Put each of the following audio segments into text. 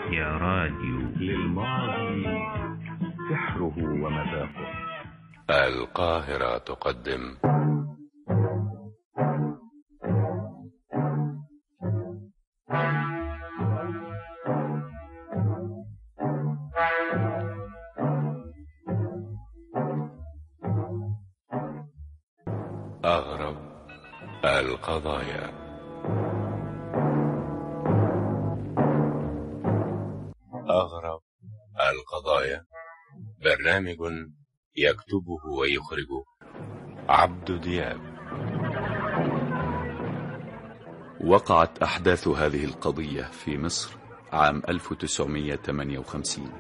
يا راديو للماضي سحره ومذاقه القاهرة تقدم أغرب القضايا أغرب القضايا برنامج يكتبه ويخرجه عبد دياب وقعت أحداث هذه القضية في مصر عام 1958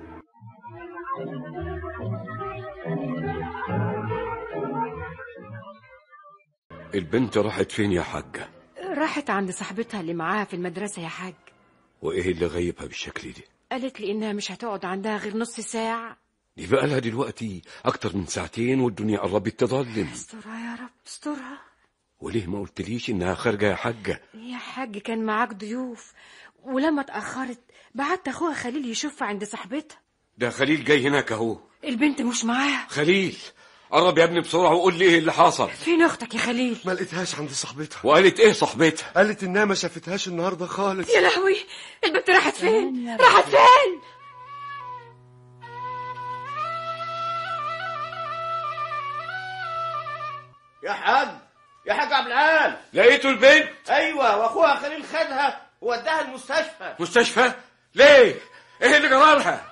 البنت راحت فين يا حاجة راحت عند صاحبتها اللي معاها في المدرسة يا حاج وايه اللي غيبها بالشكل ده قالت لي إنها مش هتقعد عندها غير نص ساعة دي بقى لها دلوقتي اكتر من ساعتين والدنيا قربت تظلم استرها يا رب استرها وليه ما قلتليش انها خارجة يا حاجة يا حاج كان معاك ضيوف ولما اتأخرت بعت أخوها خليل يشوفها عند صاحبتها ده خليل جاي هناك اهو البنت مش معاها خليل قرب يا ابني بسرعة وقول لي ايه اللي حصل فين أختك يا خليل ما لقيتهاش عند صاحبتها وقالت ايه صاحبتها قالت انها ما شافتهاش النهارده خالص يا لهوي البنت راحت فين راحت فين يا حاج يا حاج عبد العال لقيتوا البنت ايوه واخوها خليل خدها ووداها المستشفى مستشفى ليه ايه اللي جرالها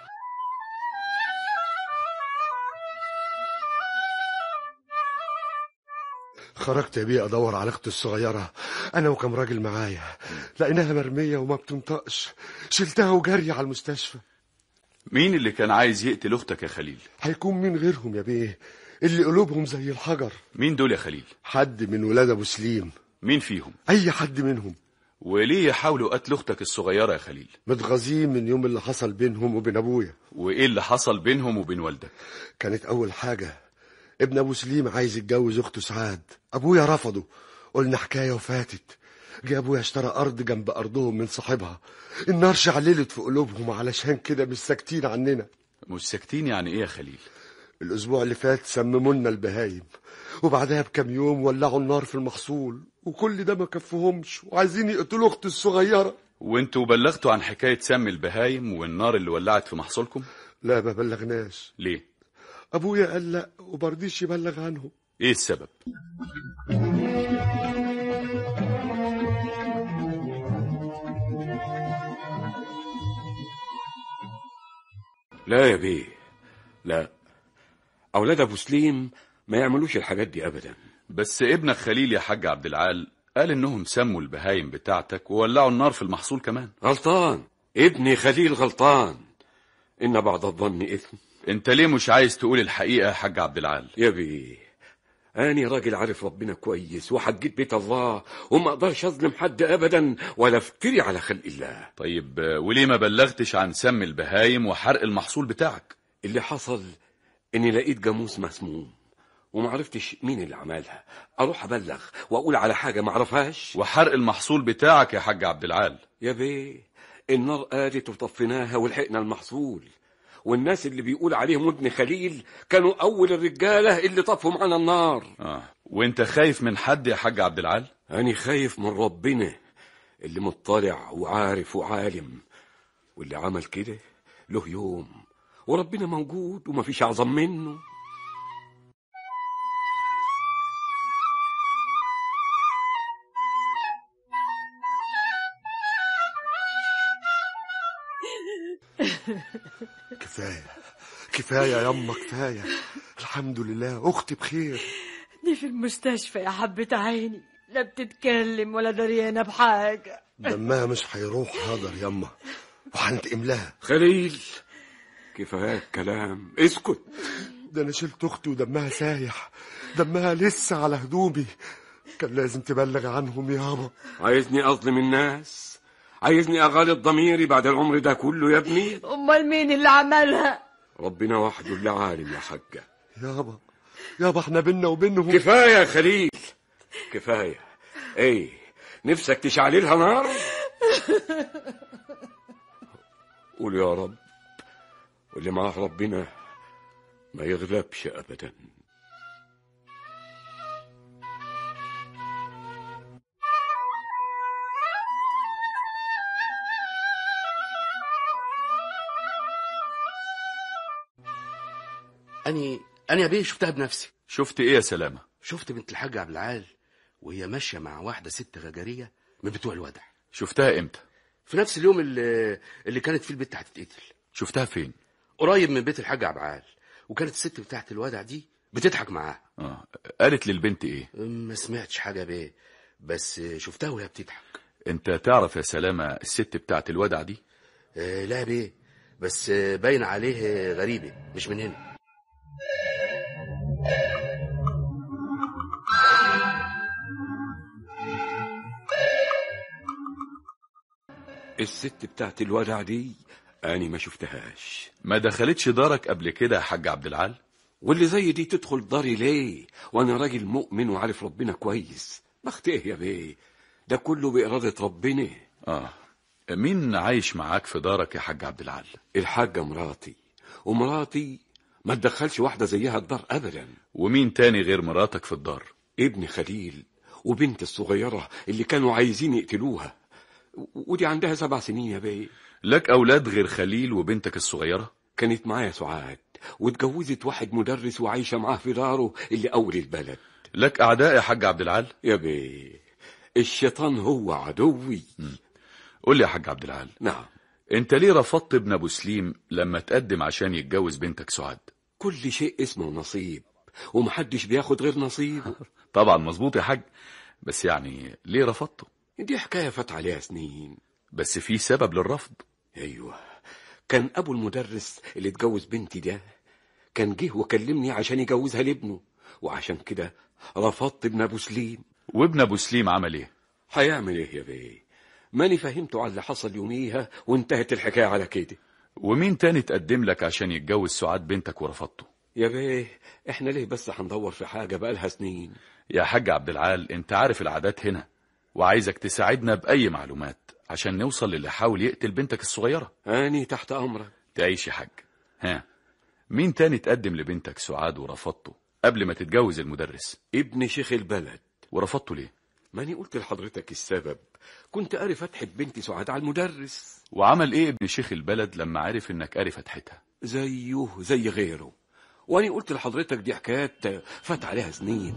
خرجت يا بيه ادور على اختي الصغيره انا وكم راجل معايا لقيناها مرميه وما بتنطقش شلتها وجري على المستشفى مين اللي كان عايز يقتل أختك يا خليل هيكون مين غيرهم يا بيه اللي قلوبهم زي الحجر مين دول يا خليل حد من ولاد ابو سليم مين فيهم اي حد منهم وليه يحاولوا قتل أختك الصغيرة يا خليل متغاظين من يوم اللي حصل بينهم وبين ابويا وإيه اللي حصل بينهم وبين والدك كانت اول حاجه ابن ابو سليم عايز يتجوز اخته سعاد ابويا رفضه قلنا حكايه وفاتت جه ابويا اشترى ارض جنب ارضهم من صاحبها النار شعللت في قلوبهم علشان كده مش ساكتين عننا مش ساكتين يعني إيه يا خليل الاسبوع اللي فات سمموا لنا البهايم وبعدها بكام يوم ولعوا النار في المحصول وكل ده ما كفهمش وعايزين يقتلوا اختي الصغيره وانتوا بلغتوا عن حكاية سم البهايم والنار اللي ولعت في محصولكم لا ما بلغناش ليه ابويا قال لا ومرضيش يبلغ عنهم ايه السبب لا يا بيه لا اولاد ابو سليم ما يعملوش الحاجات دي ابدا بس ابنك خليل يا حاج عبد العال قال انهم سموا البهايم بتاعتك وولعوا النار في المحصول كمان غلطان ابني خليل غلطان ان بعض الظن اثم انت ليه مش عايز تقول الحقيقة يا حاج عبد العال يا بيه أنا راجل عارف ربنا كويس وحجيت بيت الله وما أقدرش أظلم حد أبدا ولا أفتري على خلق الله طيب آه، وليه ما بلغتش عن سم البهايم وحرق المحصول بتاعك اللي حصل إني لقيت جاموس مسموم وما عرفتش مين اللي عملها أروح أبلغ وأقول على حاجة ما أعرفهاش وحرق المحصول بتاعك يا حاج عبد العال يا بيه النار قالت وطفيناها ولحقنا المحصول والناس اللي بيقول عليهم ابن خليل كانوا أول الرجالة اللي طفوا معانا النار اه وانت خايف من حد يا حاج عبد العال أنا خايف من ربنا اللي مطلع وعارف وعالم واللي عمل كده له يوم وربنا موجود ومفيش أعظم منه كفايه كفايه يا يما كفايه الحمد لله اختي بخير دي في المستشفى يا حبة عيني لا بتتكلم ولا دريانة بحاجة دمها مش هيروح حاضر يما وهنتقم لها خليل كفاية كلام اسكت ده انا شلت اختي ودمها سايح دمها لسه على هدومي كان لازم تبلغ عنهم يابا عايزني أظلم الناس عايزني أغالط ضميري بعد العمر ده كله يا ابني أمال مين اللي عملها ربنا وحده اللي عالم يا حاجة يابا يابا احنا بينا وبينهم كفاية يا خليل كفاية ايه نفسك تشعللها نار قول يا رب واللي معاه ربنا ما يغلبش ابدا اني انا يا بيه شفتها بنفسي شفت ايه يا سلامة شفت بنت الحاج عبد العال وهي ماشيه مع واحده ست غجريه من بتوع الودع شفتها امتى في نفس اليوم اللي, اللي كانت فيه البت هتتقتل شفتها فين قريب من بيت الحاج عبد العال وكانت الست بتاعت الودع دي بتضحك معاها اه قالت للبنت ايه ما سمعتش حاجه بيه بس شفتها وهي بتضحك انت تعرف يا سلامة الست بتاعت الودع دي آه، لا بيه بس آه، باين عليه غريبه مش من هنا الست بتاعت الودع دي أنا ما شفتهاش ما دخلتش دارك قبل كده يا حاج عبد العال واللي زي دي تدخل داري ليه وأنا راجل مؤمن وعارف ربنا كويس بخت إيه يا بيه ده كله بإرادة ربنا اه مين عايش معاك في دارك يا حاج عبد العال الحاجة مراتي ومراتي ما تدخلش واحدة زيها الدار أبدا ومين تاني غير مراتك في الدار ابن خليل وبنت الصغيرة اللي كانوا عايزين يقتلوها و- ودي عندها سبع سنين يا بيه لك اولاد غير خليل وبنتك الصغيرة كانت معايا سعاد واتجوزت واحد مدرس وعايشة معاه في داره اللي أول البلد لك اعداء يا حاج عبد العال يا بيه الشيطان هو عدوي قول لي يا حاج عبد العال نعم انت ليه رفضت ابن ابو سليم لما تقدم عشان يتجوز بنتك سعاد كل شيء اسمه نصيب ومحدش بياخد غير نصيبه طبعا مظبوط يا حاج بس يعني ليه رفضته دي حكاية فات عليها سنين بس في سبب للرفض ايوه كان ابو المدرس اللي اتجوز بنتي ده كان جه وكلمني عشان يجوزها لابنه وعشان كده رفضت ابن ابو سليم وابن ابو سليم عمل ايه هيعمل ايه يا بيه ماني فهمته على اللي حصل يوميها وانتهت الحكايه على كده ومين تاني تقدم لك عشان يتجوز سعاد بنتك ورفضته يا بيه احنا ليه بس هندور في حاجه بقالها سنين يا حاج عبد العال انت عارف العادات هنا وعايزك تساعدنا بأي معلومات عشان نوصل للي حاول يقتل بنتك الصغيرة اني تحت امرك تعيش يا حاج ها مين تاني تقدم لبنتك سعاد ورفضته قبل ما تتجوز المدرس ابن شيخ البلد ورفضته ليه ماني قلت لحضرتك السبب كنت قاري فتحة بنتي سعاد على المدرس وعمل ايه ابن شيخ البلد لما عرف انك قاري فتحتها زيه زي غيره واني قلت لحضرتك دي حكايات فات عليها سنين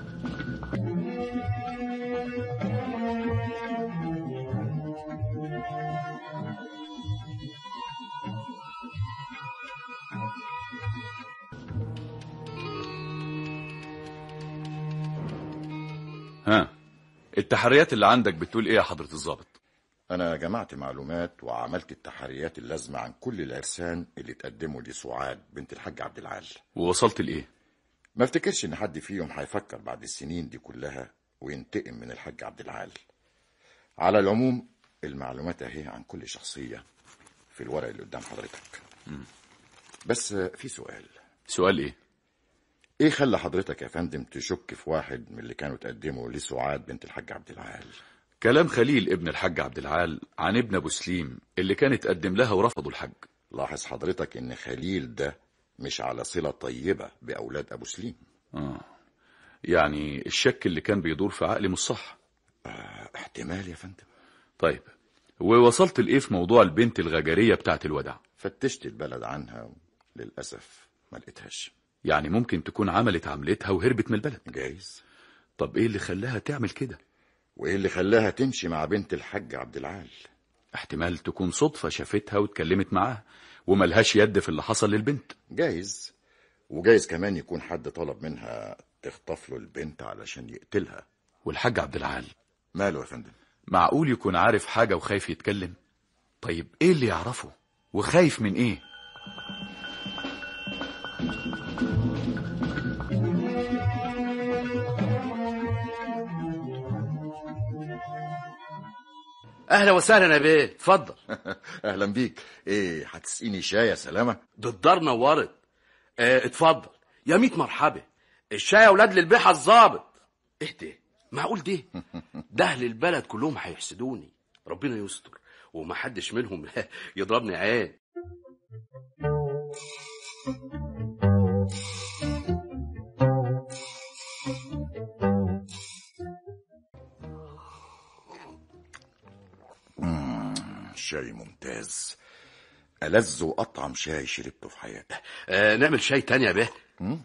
ها التحريات اللي عندك بتقول ايه يا حضرة الضابط أنا جمعت معلومات وعملت التحريات اللازمة عن كل العرسان اللي تقدموا لسعاد بنت الحاج عبد العال ووصلت لايه ما افتكرش إن حد فيهم هيفكر بعد السنين دي كلها وينتقم من الحاج عبد العال على العموم المعلومات أهي عن كل شخصية في الورق اللي قدام حضرتك بس في سؤال سؤال ايه ايه خلى حضرتك يا فندم تشك في واحد من اللي كانوا تقدموا لسعاد بنت الحاج عبد العال كلام خليل ابن الحاج عبد العال عن ابن ابو سليم اللي كان اتقدم لها ورفضوا الحج لاحظ حضرتك ان خليل ده مش على صلة طيبة بأولاد أبو سليم اه يعني الشك اللي كان بيدور في عقلي مش صح احتمال يا فندم طيب ووصلت لايه في موضوع البنت الغجرية بتاعت الودع فتشت البلد عنها للأسف ما لقيتهاش يعني ممكن تكون عملت عملتها وهربت من البلد جايز طب ايه اللي خلاها تعمل كده وايه اللي خلاها تمشي مع بنت الحاج عبد العال احتمال تكون صدفة شافتها واتكلمت معاها وملهاش يد في اللي حصل للبنت جايز وجايز كمان يكون حد طلب منها تخطف له البنت علشان يقتلها والحاج عبد العال ماله يا فندم معقول يكون عارف حاجة وخايف يتكلم طيب ايه اللي يعرفه وخايف من ايه اهلا وسهلا يا بيه اتفضل اهلا بيك ايه هتسقيني شاي يا سلامة ده الدار نورت اه اتفضل يا ميت مرحبا الشاي يا ولاد للبيحة الظابط اهدى معقول ده ده اهل البلد كلهم هيحسدوني ربنا يستر ومحدش منهم يضربني عين شاي ممتاز ألذ وأطعم شاي شربته في حياتي آه نعمل شاي تاني يا بيه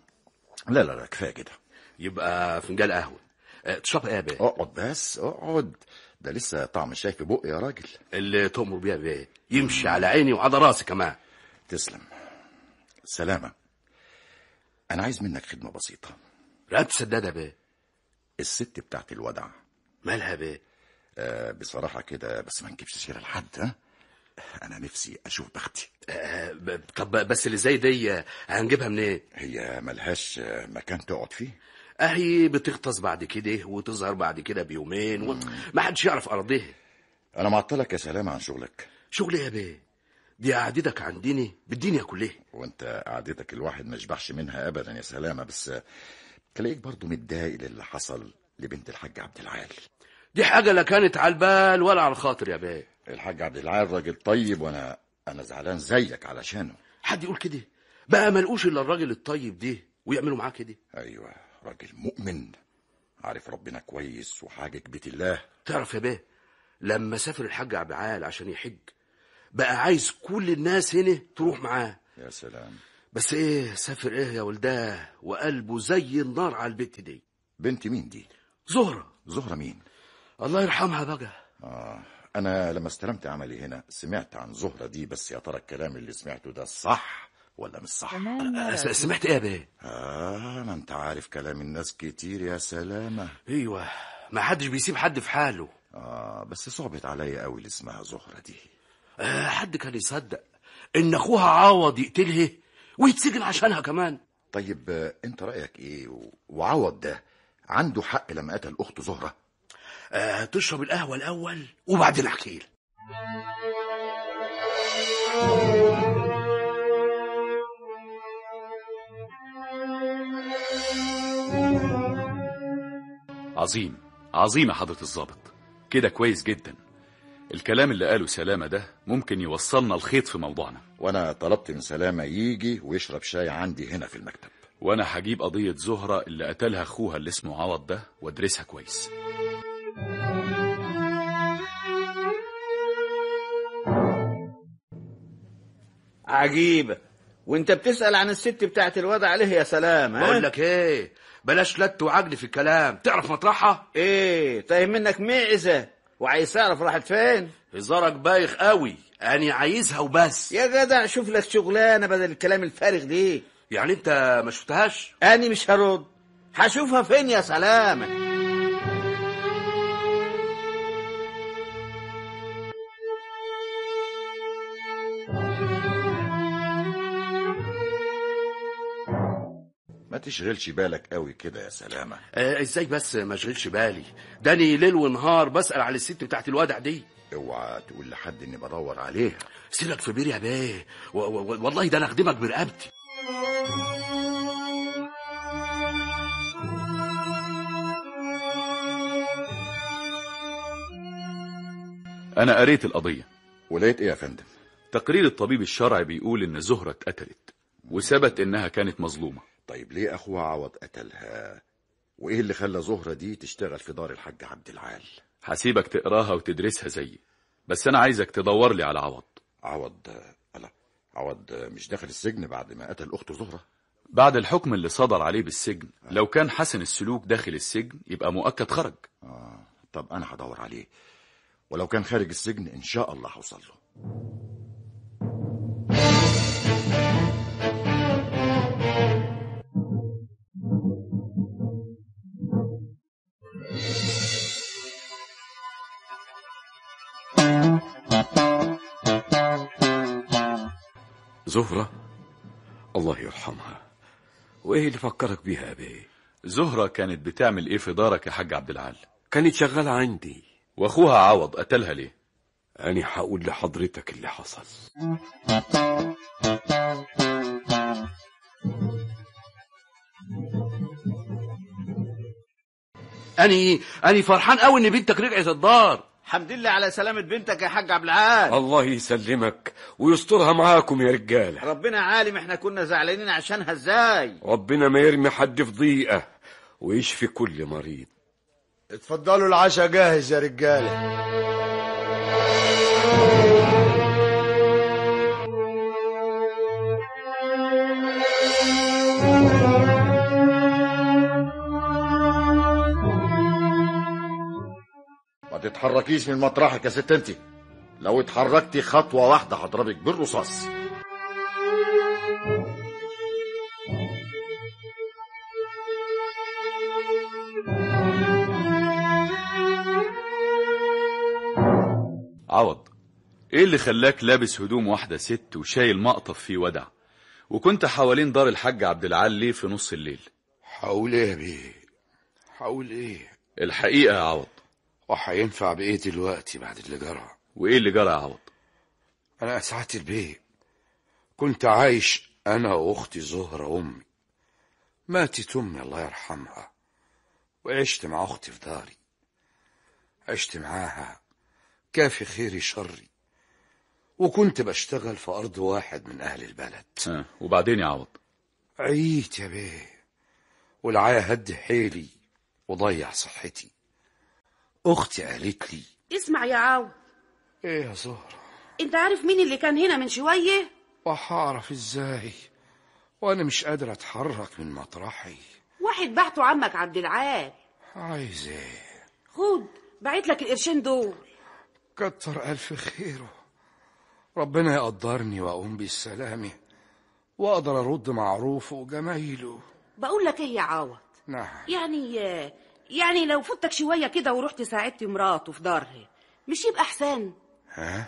لا لا لا كفاية كده يبقى فنجان قهوه آه تشرب ايه يا بيه اقعد بس اقعد ده لسه طعم الشاي في بقي يا راجل اللي تؤمر بيها يا بيه يمشي على عيني وعلى راسي كمان تسلم سلامة أنا عايز منك خدمة بسيطة رقبت سدادة يا بيه الست بتاعت الودع مالها يا بيه آه بصراحة كده بس ما نجيبش سيرة لحد ها أنا نفسي أشوف بختي آه ب- طب بس اللي زي دي آه، هنجيبها منين هي ملهاش آه، مكان تقعد فيه اهي بتغطس بعد كده وتظهر بعد كده بيومين وما حدش يعرف ارضها أنا معطلك يا سلامة عن شغلك شغل ايه يا بيه دي قعدتك عندني بالدنيا كلها وانت قعدتك الواحد ما يشبعش منها ابدا يا سلامه بس آه، تلاقيك برضو متضايق للي حصل لبنت الحاج عبد العال دي حاجة لا كانت على البال ولا على الخاطر يا بيه الحاج عبد العال راجل طيب وانا انا زعلان زيك علشانه حد يقول كده بقى ملقوش الا الراجل الطيب ده ويعملوا معاه كده ايوه راجل مؤمن عارف ربنا كويس وحاجك بيت الله تعرف يا بيه لما سافر الحاج عبد العال عشان يحج بقى عايز كل الناس هنا تروح معاه يا سلام بس ايه سافر ايه يا ولداه وقلبه زي النار على البت دي بنت مين دي زهرة زهره مين الله يرحمها بقى آه انا لما استلمت عملي هنا سمعت عن زهره دي بس يا ترى الكلام اللي سمعته ده صح ولا مش صح س- سمعت ايه يا بيه اه ما انت عارف كلام الناس كتير يا سلامه ايوه ما حدش بيسيب حد في حاله آه بس صعبت عليا قوي اللي اسمها زهرة دي آه حد كان يصدق ان اخوها عوض يقتلها ويتسجن عشانها كمان طيب آه، انت رأيك ايه و- وعوض ده عنده حق لما قتل اخته زهرة آه تشرب القهوة الأول وبعدين أحكي لك عظيم عظيم يا حضرة الضابط كده كويس جدا الكلام اللي قاله سلامة ده ممكن يوصلنا الخيط في موضوعنا وانا طلبت من سلامة يجي ويشرب شاي عندي هنا في المكتب وانا هجيب قضية زهرة اللي قتلها اخوها اللي اسمه عوض ده وادرسها كويس عجيبة وانت بتسأل عن الست بتاعت الوضع عليه يا سلام ها؟ بقول لك إيه بلاش لت وعجل في الكلام تعرف مطرحها ايه طيب منك معزة وعايز تعرف راحت فين هزارك بايخ قوي أنا عايزها وبس يا جدع شوف لك شغلانة بدل الكلام الفارغ دي يعني أنت ما شفتهاش أنا مش هرد هشوفها فين يا سلامة ما تشغلش بالك قوي كده يا سلامة آه إزاي بس ما اشغلش بالي داني ليل ونهار بسأل على الست بتاعت الوادع دي اوعى تقول لحد اني بدور عليها سيبك في بير يا بيه و- و- والله ده انا اخدمك برقبتي انا قريت القضية ولقيت ايه يا فندم تقرير الطبيب الشرعي بيقول ان زهرة اتقتلت وثبت انها كانت مظلومة طيب ليه اخوها عوض قتلها وايه اللي خلى زهرة دي تشتغل في دار الحاج عبد العال هسيبك تقراها وتدرسها زيي بس انا عايزك تدور لي على عوض عوض آه، لا عوض آه، مش دخل السجن بعد ما قتل اخته زهرة بعد الحكم اللي صدر عليه بالسجن لو كان حسن السلوك داخل السجن يبقى مؤكد خرج آه طب انا هدور عليه ولو كان خارج السجن ان شاء الله هوصل له زهرة الله يرحمها وايه اللي فكرك بيها يا بيه زهرة كانت بتعمل ايه في دارك يا حاج عبد العال كانت شغالة عندي واخوها عوض قتلها ليه أنا هقول لحضرتك اللي حصل اني اني فرحان قوي ان بنتك رجعت الدار حمد لله على سلامة بنتك يا حاج عبد العال الله يسلمك ويسترها معاكم يا رجالة ربنا عالم احنا كنا زعلانين عشانها ازاي ربنا ما يرمي حد في ضيقة ويشفي كل مريض اتفضلوا العشاء جاهز يا رجاله ما تتحركيش من مطرحك يا ست انت لو اتحركتي خطوة واحدة هضربك بالرصاص عوض ايه اللي خلاك لابس هدوم واحدة ست وشايل مقطف فيه ودع وكنت حوالين دار الحاج عبد العال ليه في نص الليل حاول ايه يا بيه حاول ايه الحقيقة يا عوض وهينفع بايه دلوقتي بعد اللي جرى وايه اللي جرى يا عوض انا ساعة البيه كنت عايش انا واختي زهرة امي ماتت امي الله يرحمها وعشت مع اختي في داري عشت معاها كافي خيري شري وكنت بشتغل في ارض واحد من اهل البلد ها وبعدين يا عوض عييت يا بيه والعيا هد حيلي وضيع صحتي اختي قالت لي اسمع يا عاو ايه يا زهرة انت عارف مين اللي كان هنا من شوية وهعرف ازاي وانا مش قادر اتحرك من مطرحي واحد بعته عمك عبد العال عايز ايه خد بعت لك القرشين دول كتر الف خيره ربنا يقدرني واقوم بالسلامه واقدر ارد معروفه وجمايله بقول لك ايه يا عوض نعم يعني يعني لو فوتك شوية كده ورحت ساعدت مراته في دارها مش يبقى احسن ها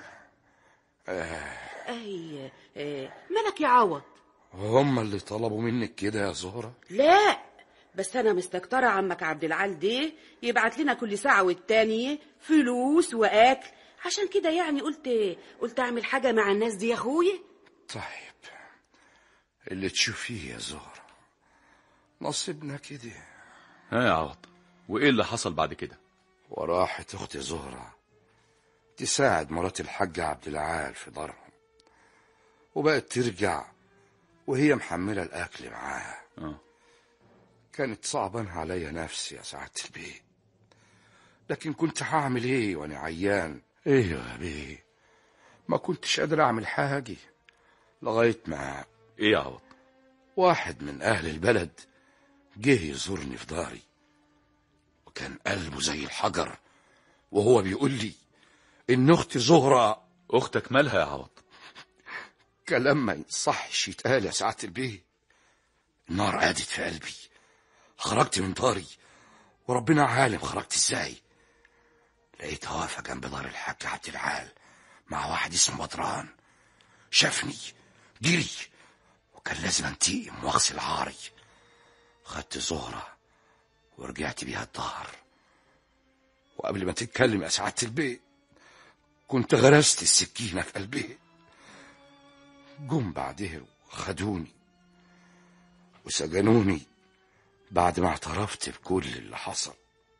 اي آه، مالك يا عوض هم اللي طلبوا منك كده يا زهرة لا بس انا مستكترة عمك عبد العال ده يبعت لنا كل ساعة والتانية فلوس واكل عشان كده يعني قلت قلت اعمل حاجة مع الناس دي يا اخويا طيب اللي تشوفيه يا زهرة نصيبنا كده ها يا عوض وايه اللي حصل بعد كده وراحت اختي زهرة تساعد مرات الحاج عبد العال في دارهم وبقت ترجع وهي محملة الأكل معاها اه كانت صعبان عليا نفسي يا سعادة البيه لكن كنت هعمل ايه وانا عيان ايوه يا بيه ما كنتش قادر اعمل حاجة لغاية ما ايه يا عوض واحد من اهل البلد جه يزورني في داري وكان قلبه زي الحجر وهو بيقول لي ان اختي زهرة اختك مالها يا عوض كلام ما يصحش يتقال يا سعادة البيه النار قادت في قلبي خرجت من داري وربنا عالم خرجت ازاي لقيتها واقفة جنب دار الحاج عبد العال مع واحد اسمه بدران شافني جري وكان لازم انتقم واغسل عاري خدت زهرة ورجعت بيها الدار وقبل ما تتكلم يا سعادة البيه كنت غرست السكينة في قلبيه جم بعدها وخدوني وسجنوني بعد ما اعترفت بكل اللي حصل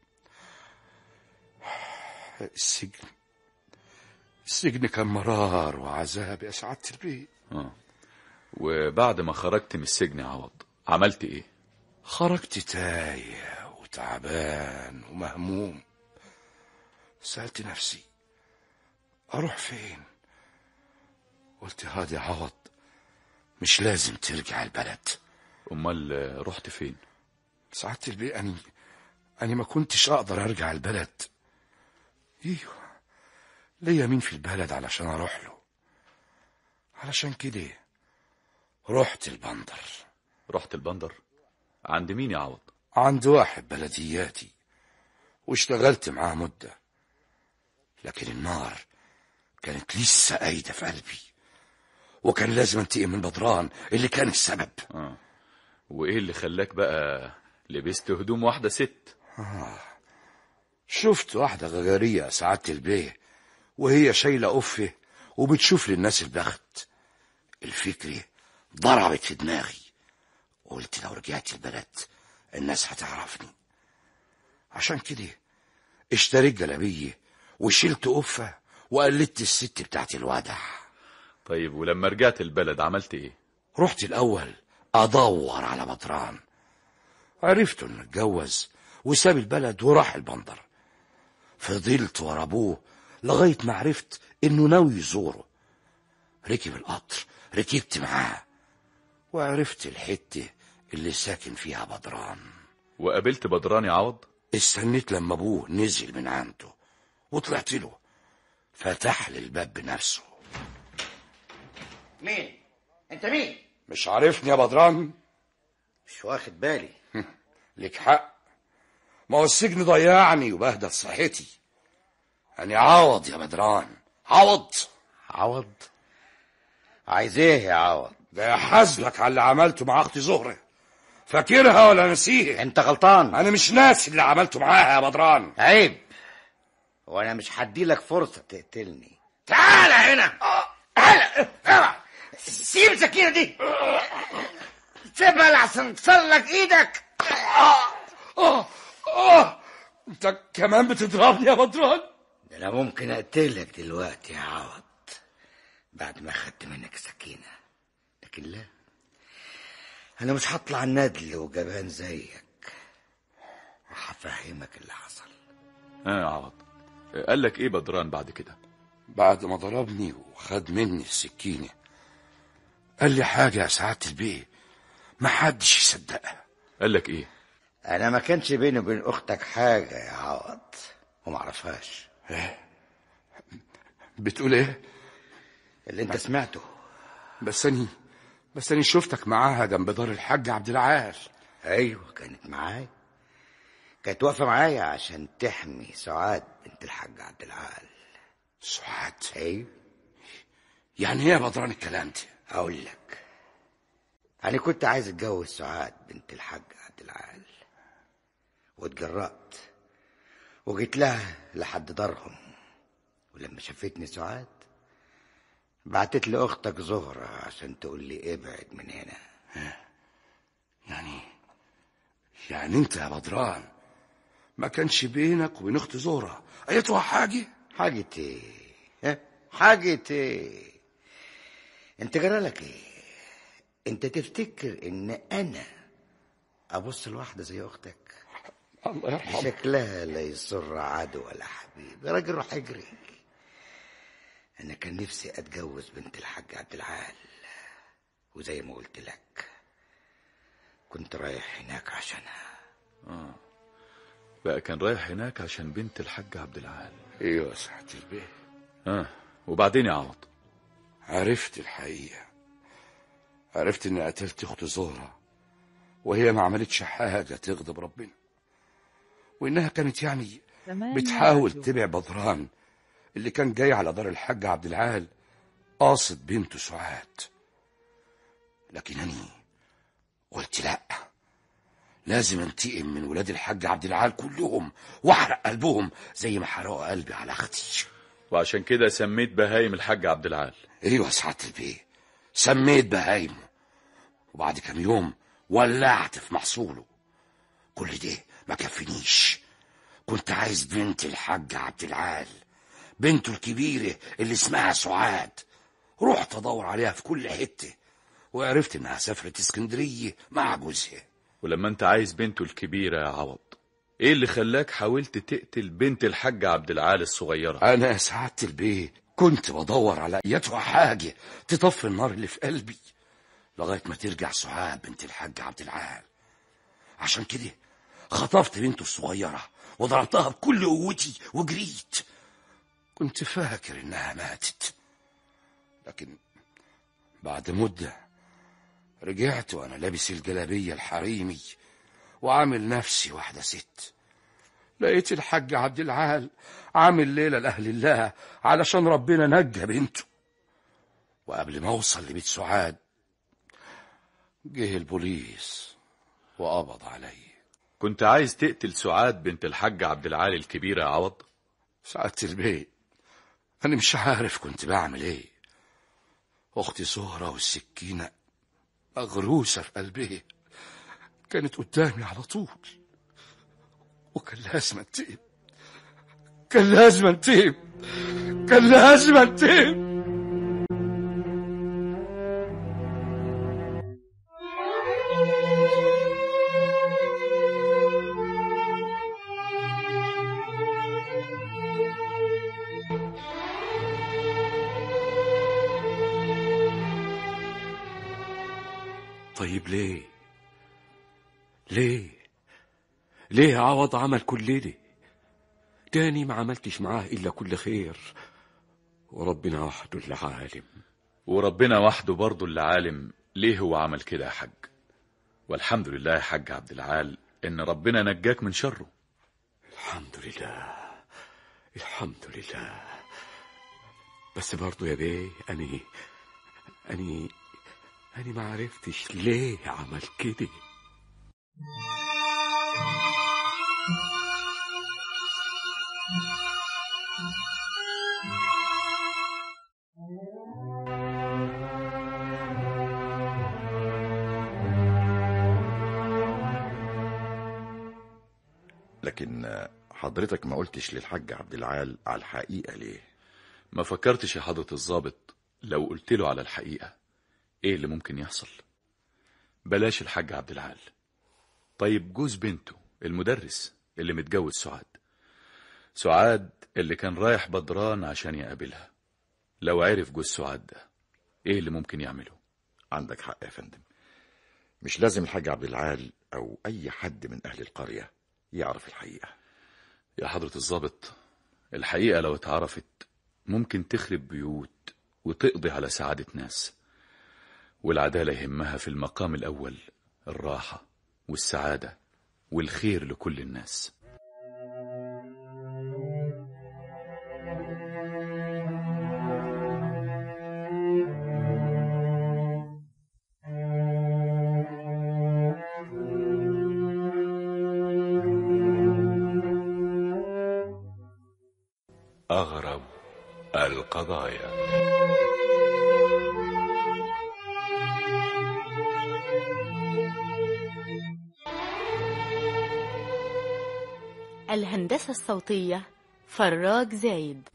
السجن السجن كان مرار وعذاب يا سعادة البيه اه وبعد ما خرجت من السجن يا عوض عملت ايه خرجت تايه وتعبان ومهموم سألت نفسي أروح فين قلت هادي عوض مش لازم ترجع البلد امال آه، رحت فين سعادة البيه أني أني ما كنتش أقدر أرجع البلد ايوه ليا مين في البلد علشان أروح له علشان كده رحت البندر رحت البندر عند مين يا عوض عند واحد بلدياتي واشتغلت معاه مدة لكن النار كانت لسه قايدة في قلبي وكان لازم انتقم من بدران اللي كان السبب اه وايه اللي خلاك بقى لبست هدوم واحدة ست شفت واحدة غجرية سعادة البيه وهي شايلة أفه وبتشوف للناس البخت الفكرة ضربت في دماغي قلت لو رجعت البلد الناس هتعرفني عشان كده اشتريت جلابية وشلت قفة وقلدت الست بتاعت الودع طيب ولما رجعت البلد عملت ايه رحت الأول أدور على بدران عرفت إنه اتجوز وساب البلد وراح البندر فضلت ورا أبوه لغاية ما عرفت إنه ناوي يزوره ركب القطر ركبت معاه وعرفت الحتة اللي ساكن فيها بدران وقابلت بدران يا عوض استنيت لما أبوه نزل من عنده وطلعت له فتح لي الباب بنفسه مين انت مين مش عارفني يا بدران مش واخد بالي لك حق ما هو السجن ضيعني وبهدل صحتي أنا عوض يا بدران عوض عوض عايز ايه يا عوض ده حاسبك على اللي عملته مع اختي زهرة فاكرها ولا نسيها انت غلطان انا مش ناسي اللي عملته معاها يا بدران عيب وانا مش هدي لك فرصه تقتلني تعال هنا تعال اوعى سيب السكينه دي سيبها لحسن تصلك ايدك اه اه انت كمان بتضربني يا بدران ده انا ممكن اقتلك دلوقتي يا عوض بعد ما اخدت منك السكينه لكن لا انا مش هطلع ندل وجبان زيك وهفهمك اللي حصل اه يا عوض قال لك ايه بدران بعد كده بعد ما ضربني وخد مني السكينة قال لي حاجة يا سعادة البيه ما حدش يصدقها قال لك ايه انا ما كانش بيني وبين اختك حاجه يا عوض وما اعرفهاش بتقول ايه اللي انت سمعته بس اني بس اني شفتك معاها جنب دار الحاج عبد العال ايوه كانت معايا كانت واقفه معايا عشان تحمي سعاد بنت الحاج عبد العال سعاد ايوه يعني ايه يا بدران الكلام ده اقول لك انا كنت عايز اتجوز سعاد بنت الحاج عبد العال واتجرأت وجيت لها لحد دارهم ولما شافتني سعاد بعتت لي اختك زهرة عشان تقول لي ابعد من هنا يعني يعني انت يا بدران ما كانش بينك وبين اخت زهرة ايتها حاجة حاجة ايه ها؟ حاجة ايه انت جرالك ايه انت تفتكر ان انا ابص لواحدة زي اختك الله يرحمه شكلها لا يسر عدو ولا حبيب يا راجل روح اجري انا كان نفسي اتجوز بنت الحاج عبد العال وزي ما قلت لك كنت رايح هناك عشانها اه بقى كان رايح هناك عشان بنت الحاج عبد العال ايوه يا سعادة البيه اه وبعدين يا عوض عرفت الحقيقة عرفت اني قتلت اخت زهرة وهي ما عملتش حاجة تغضب ربنا وانها كانت يعني بتحاول تبع بدران اللي كان جاي على دار الحاج عبد العال قاصد بنته سعاد لكن أنا قلت لا لازم انتقم من ولاد الحاج عبد العال كلهم واحرق قلبهم زي ما حرقوا قلبي على اختي وعشان كده سميت بهايم الحاج عبد العال ايوه يا سعاده البيه سميت بهايمه وبعد كام يوم ولعت في محصوله كل ده ما كفنيش كنت عايز بنت الحاج عبد العال بنته الكبيرة اللي اسمها سعاد رحت ادور عليها في كل حتة وعرفت انها سافرت اسكندرية مع جوزها ولما انت عايز بنته الكبيرة يا عوض ايه اللي خلاك حاولت تقتل بنت الحاج عبد العال الصغيرة انا يا سعادة البيه كنت بدور على ايتها حاجة تطفي النار اللي في قلبي لغاية ما ترجع سعاد بنت الحاج عبد العال عشان كده خطفت بنته الصغيرة وضربتها بكل قوتي وجريت كنت فاكر انها ماتت لكن بعد مدة رجعت وانا لابس الجلابية الحريمي وعامل نفسي واحدة ست لقيت الحاج عبد العال عامل ليلة لأهل الله علشان ربنا نجى بنته وقبل ما اوصل لبيت سعاد جه البوليس وقبض علي كنت عايز تقتل سعاد بنت الحاج عبد العال الكبيرة يا عوض سعادة البيت أنا مش عارف كنت بعمل إيه أختي زهرة والسكينة مغروسة في قلبها كانت قدامي على طول وكان لازم أنتقم كان لازم انتقم كان لازم انتقم طيب ليه ليه ليه عوض عمل كل ده تاني ما عملتش معاه إلا كل خير وربنا وحده اللي عالم وربنا وحده برضه اللي عالم ليه هو عمل كده يا حاج والحمد لله يا حاج عبد العال ان ربنا نجاك من شره الحمد لله الحمد لله بس برضه يا بيه أني أني أني ما عرفتش ليه عمل كده لكن حضرتك ما قلتش للحاج عبد العال على الحقيقة ليه ما فكرتش يا حضرة الضابط لو قلت له على الحقيقة ايه اللي ممكن يحصل بلاش الحاج عبد العال طيب جوز بنته المدرس اللي متجوز سعاد سعاد اللي كان رايح بدران عشان يقابلها لو عرف جوز سعاد ده ايه اللي ممكن يعمله عندك حق يا فندم مش لازم الحاج عبد العال أو أي حد من أهل القرية يعرف الحقيقة يا حضرة الضابط الحقيقة لو اتعرفت ممكن تخرب بيوت وتقضي على سعادة ناس والعدالة يهمها في المقام الأول الراحة والسعادة والخير لكل الناس أغرب القضايا الهندسة الصوتية فراج زايد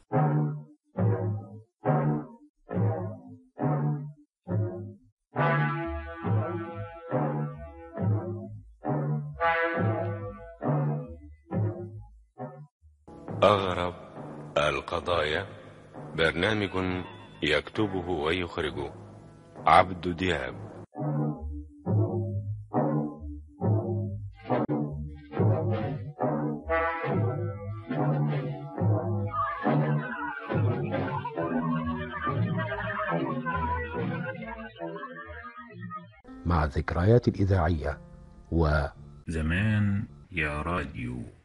أغرب القضايا برنامج يكتبه ويخرجه عبد دياب مع الذكريات الإذاعية و زمان يا راديو